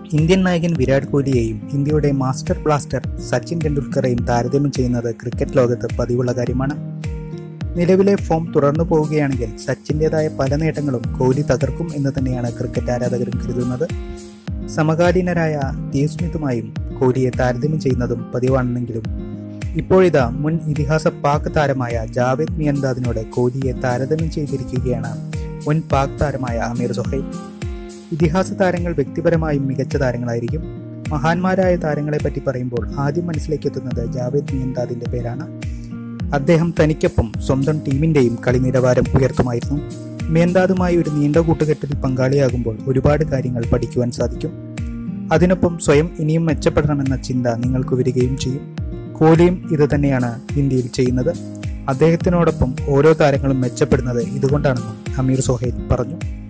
Indian നായകൻ വിരാട് കോഹ്ലിയെയും ഇന്ത്യയുടെ master blaster Sachin ടെണ്ടുൽക്കറെയും താരതമ്യം ചെയ്യുന്നത് ക്രിക്കറ്റ് ലോകത്ത് പതിവുള്ള കാര്യമാണ് നിലവിലെ ഫോം തുടർന്നു പോവുകയാണെങ്കിൽ സച്ചിൻ്റെതായ പല നേട്ടങ്ങളും കോഹ്ലി തകർക്കും എന്ന് തന്നെയാണ് ക്രിക്കറ്റ് ആരാധകരും കരുതുന്നത് സമകാലീനരായ സ്റ്റീവ് സ്മിത്തുമായും കോഹ്ലിയെ താരതമ്യം ചെയ്യുന്നതും പതിവാണെന്നെങ്കിലും ഇപ്പോഴിതാ മുൻ ഇതിഹാസ പാക് താരമായ ജാവേദ് മിയന്താദിനോട് കോഹ്ലിയെ താരതമ്യം ചെയ്തിരിക്കുകയാണ് മുൻ പാക് താരമായ അമീർ സൊഹൈൽ ഇതിഹാസ താരങ്ങൾ വ്യക്തിപരമായും മികച്ച താരങ്ങളായിരിക്കും മഹാന്മാരായ താരങ്ങളെ പറ്റി പറയുമ്പോൾ ആദ്യം മനസ്സിലേക്ക് എത്തുന്നത് ജാവേദ് മിയന്താദിന്റെ പേരാണ് അദ്ദേഹം തനിക്കൊപ്പം സ്വന്തം ടീമിന്റെയും കളി നിലവാരം ഉയർത്തുമായിരുന്നു മേന്താദുമായി ഒരു നീണ്ട കൂട്ടുകെട്ടിൽ പങ്കാളിയാകുമ്പോൾ ഒരുപാട് കാര്യങ്ങൾ പഠിക്കുവാൻ സാധിക്കും അതിനൊപ്പം സ്വയം ഇനിയും മെച്ചപ്പെടണമെന്ന ചിന്ത നിങ്ങൾക്ക് വരികയും ചെയ്യും കോഹ്ലിയും ഇത് തന്നെയാണ് ഇന്ത്യയിൽ ചെയ്യുന്നത് അദ്ദേഹത്തിനോടൊപ്പം ഓരോ താരങ്ങളും മെച്ചപ്പെടുന്നത് ഇതുകൊണ്ടാണെന്നും അമീർ സൊഹൈൽ പറഞ്ഞു